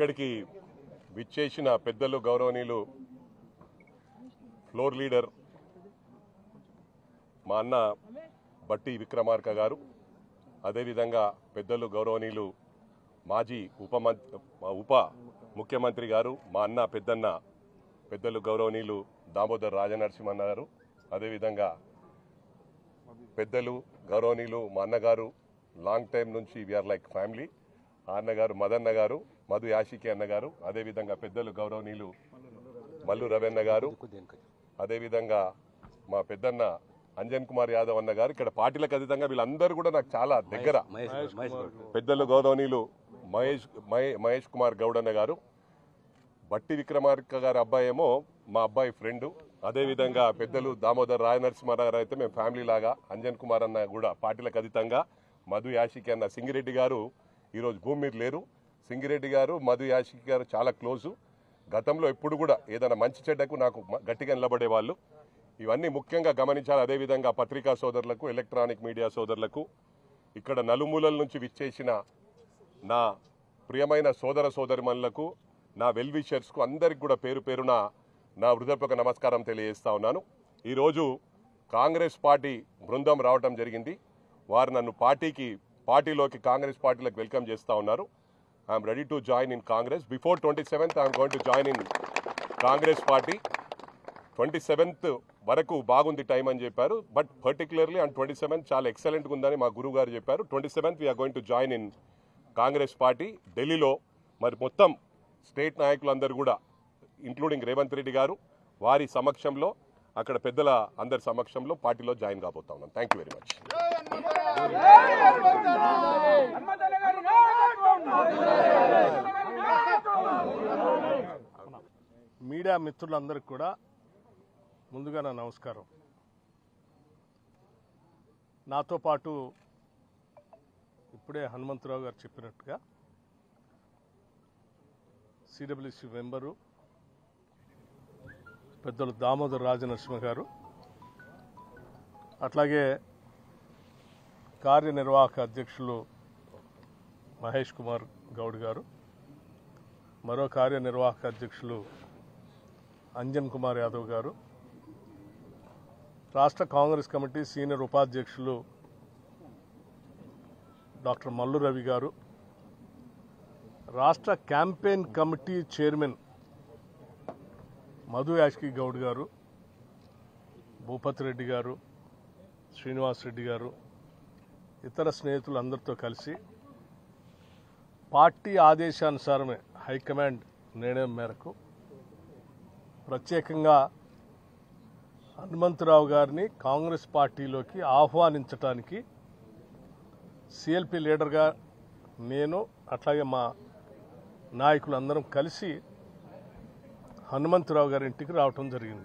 ఇక్కడికి విచ్చేసిన పెద్దలు గౌరవనీయులు ఫ్లోర్ లీడర్ మా అన్న బట్టి విక్రమార్క గారు అదేవిధంగా పెద్దలు గౌరవనీయులు మాజీ ఉప ఉప ముఖ్యమంత్రి గారు మా అన్న పెద్దన్న పెద్దలు గౌరవనీయులు దామోదర్ రాజనరసింహన్న గారు అదేవిధంగా పెద్దలు గౌరవనీయులు మా అన్నగారు లాంగ్ టైం నుంచి వీఆర్ లైక్ ఫ్యామిలీ ఆ అన్నగారు మదన్న గారు మధు యాషికి అన్నగారు అదేవిధంగా పెద్దలు గౌరవనీయులు మల్లు రవెన్న గారు అదేవిధంగా మా పెద్దన్న అంజన్ కుమార్ యాదవ్ అన్న గారు ఇక్కడ పార్టీలకు అతీతంగా వీళ్ళందరూ కూడా నాకు చాలా దగ్గర పెద్దలు గౌరవనీయులు మహేష్ మహే- మహేష్ కుమార్ గౌడ్ అన్న గారు బట్టి విక్రమార్క గారి అబ్బాయి ఏమో మా అబ్బాయి ఫ్రెండ్ అదేవిధంగా పెద్దలు దామోదర్ రాయ నరసింహారావు గారు అయితే మేము ఫ్యామిలీ లాగా అంజన్ కుమార్ అన్న కూడా పార్టీలకు అతీతంగా మధు యాషికి అన్న సింగిరెడ్డి గారు ఈరోజు భూమి మీద లేరు సింగిరెడ్డి గారు మధు యాషికి గారు చాలా క్లోజు గతంలో ఎప్పుడు కూడా ఏదైనా మంచి చెడ్డకు నాకు మ- గట్టిగా నిలబడే వాళ్ళు ఇవన్నీ ముఖ్యంగా గమనించాలి అదేవిధంగా పత్రికా సోదరులకు ఎలక్ట్రానిక్ మీడియా సోదరులకు ఇక్కడ నలుమూలల నుంచి విచ్చేసిన నా ప్రియమైన సోదర సోదరిమణులకు నా వెల్ విషర్స్కు అందరికి కూడా పేరు పేరున నా హృదయపూర్వక నమస్కారం తెలియజేస్తా ఉన్నాను ఈరోజు కాంగ్రెస్ పార్టీ బృందం రావడం జరిగింది వారు నన్ను పార్టీకి పార్టీలోకి కాంగ్రెస్ పార్టీలోకి వెల్కమ్ చేస్తూ ఉన్నారు I'm ready to join in Congress before twenty seventh I'm going to join in Congress party twenty seventh వరకు బాగుంది టైం అని చెప్పారు but particularly and twenty seventh చాలా ఎక్సలెంట్గా ఉందని మా గురువు గారు చెప్పారు twenty seventh we are going to join in Congress party ఢిల్లీలో మరి మొత్తం స్టేట్ నాయకులందరూ కూడా ఇంక్లూడింగ్ రేవంత్ రెడ్డి గారు వారి సమక్షంలో అక్కడ పెద్దల అందరి సమక్షంలో పార్టీలో జాయిన్ కాబోతా ఉన్నాను థ్యాంక్ యూ వెరీ మచ్ హనుమంతన్న గారి నాయకత్వం మీడియా మిత్రులందరికీ కూడా ముందుగా నా నమస్కారం నాతో పాటు ఇప్పుడే హనుమంతరావు గారు చెప్పినట్టుగా సిడబ్ల్యూసి మెంబరు పెద్దలు దామోదర్ రాజనరసింహ గారు అట్లాగే కార్యనిర్వాహక అధ్యక్షులు మహేష్ కుమార్ గౌడ్ గారు మరో కార్యనిర్వాహక అధ్యక్షులు అంజన్ కుమార్ యాదవ్ గారు రాష్ట్ర కాంగ్రెస్ కమిటీ సీనియర్ ఉపాధ్యక్షులు డాక్టర్ మల్లు రవి గారు రాష్ట్ర campaign committee chairman Madhu Yashki Goud గారు భూపతి రెడ్డి గారు శ్రీనివాస్ రెడ్డి గారు ఇతర స్నేహితులందరితో కలిసి పార్టీ ఆదేశానుసారమే హైకమాండ్ నిర్ణయం మేరకు ప్రత్యేకంగా హనుమంతరావు గారిని కాంగ్రెస్ పార్టీలోకి ఆహ్వానించటానికి సిఎల్పి లీడర్గా నేను అట్లాగే మా నాయకులందరం కలిసి హనుమంతరావు గారి ఇంటికి రావటం జరిగింది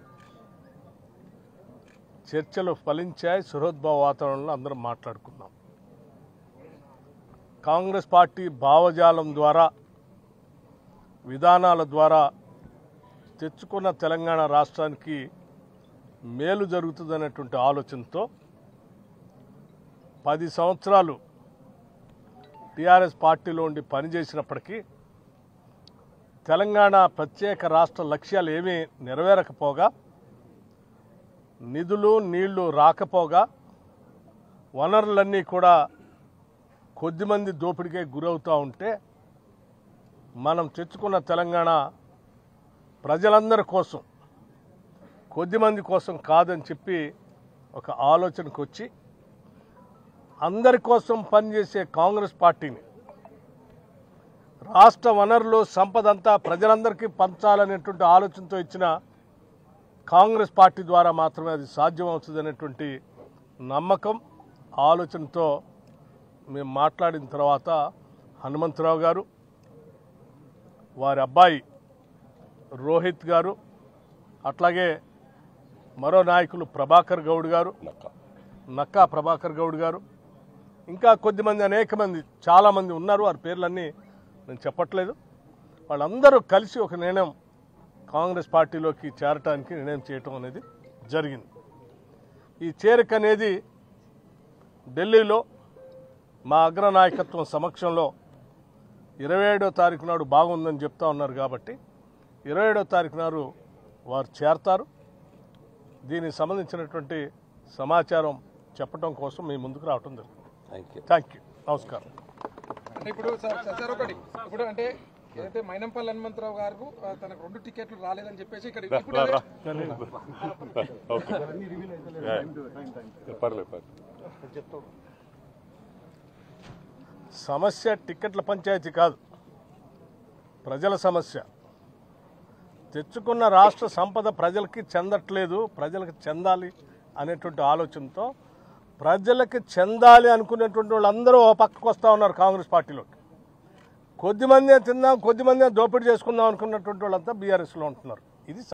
చర్చలు ఫలించాయి సుహృద్భావ వాతావరణంలో అందరం మాట్లాడుకున్నాం కాంగ్రెస్ పార్టీ భావజాలం ద్వారా విధానాల ద్వారా తెచ్చుకున్న తెలంగాణ రాష్ట్రానికి మేలు జరుగుతుందనేటువంటి ఆలోచనతో పది సంవత్సరాలు టీఆర్ఎస్ పార్టీలో ఉండి పనిచేసినప్పటికీ తెలంగాణ ప్రత్యేక రాష్ట్ర లక్ష్యాలు ఏమీ నెరవేరకపోగా నిధులు నీళ్లు రాకపోగా వనరులన్నీ కూడా కొద్దిమంది దోపిడికే గురవుతూ ఉంటే మనం తెచ్చుకున్న తెలంగాణ ప్రజలందరి కోసం కొద్దిమంది కోసం కాదని చెప్పి ఒక ఆలోచనకు వచ్చి అందరి కోసం పనిచేసే కాంగ్రెస్ పార్టీని రాష్ట్ర వనరులు సంపద అంతా ప్రజలందరికీ పంచాలనేటువంటి ఆలోచనతో ఇచ్చిన కాంగ్రెస్ పార్టీ ద్వారా మాత్రమే అది సాధ్యమవుతుంది అనేటువంటి నమ్మకం ఆలోచనతో మేము మాట్లాడిన తర్వాత హనుమంతరావు గారు వారి అబ్బాయి రోహిత్ గారు అట్లాగే మరో నాయకులు ప్రభాకర్ గౌడ్ గారు నక్క నక్కా ప్రభాకర్ గౌడ్ గారు ఇంకా కొద్దిమంది అనేక మంది చాలామంది ఉన్నారు వారి పేర్లన్నీ నేను చెప్పట్లేదు వాళ్ళందరూ కలిసి ఒక నిర్ణయం కాంగ్రెస్ పార్టీలోకి చేరటానికి నిర్ణయం చేయటం అనేది జరిగింది ఈ చేరిక అనేది ఢిల్లీలో మా అగ్రనాయకత్వం సమక్షంలో ఇరవై ఏడో తారీఖు నాడు బాగుందని చెప్తా ఉన్నారు కాబట్టి ఇరవై ఏడో తారీఖు నాడు వారు చేరతారు దీనికి సంబంధించినటువంటి సమాచారం చెప్పడం కోసం మీ ముందుకు రావటం జరుగుతుంది థ్యాంక్ యూ నమస్కారం అంటే ఇప్పుడు సార్ సార్ సార్ ఒకటి ఇప్పుడు అంటే ఏదైతే మైనంపల్లి హనుమంతరావు గారు ఆ, తనకు రెండు టికెట్లు రాలేదని చెప్పేసి ఇక్కడ ఇప్పుడు అదే- ఓకే పర్లేదు పర్లేదు సమస్య టిక్కెట్ల పంచాయతీ కాదు ప్రజల సమస్య తెచ్చుకున్న రాష్ట్ర సంపద ప్రజలకి చెందట్లేదు ప్రజలకు చెందాలి అనేటువంటి ఆలోచనతో ప్రజలకి చెందాలి అనుకునేటువంటి వాళ్ళందరూ ఓ పక్కకు వస్తూ ఉన్నారు కాంగ్రెస్ పార్టీలోకి కొద్దిమందే తిందాం కొద్దిమందే దోపిడీ చేసుకుందాం అనుకున్నటువంటి వాళ్ళంతా బీఆర్ఎస్లో ఉంటున్నారు ఇది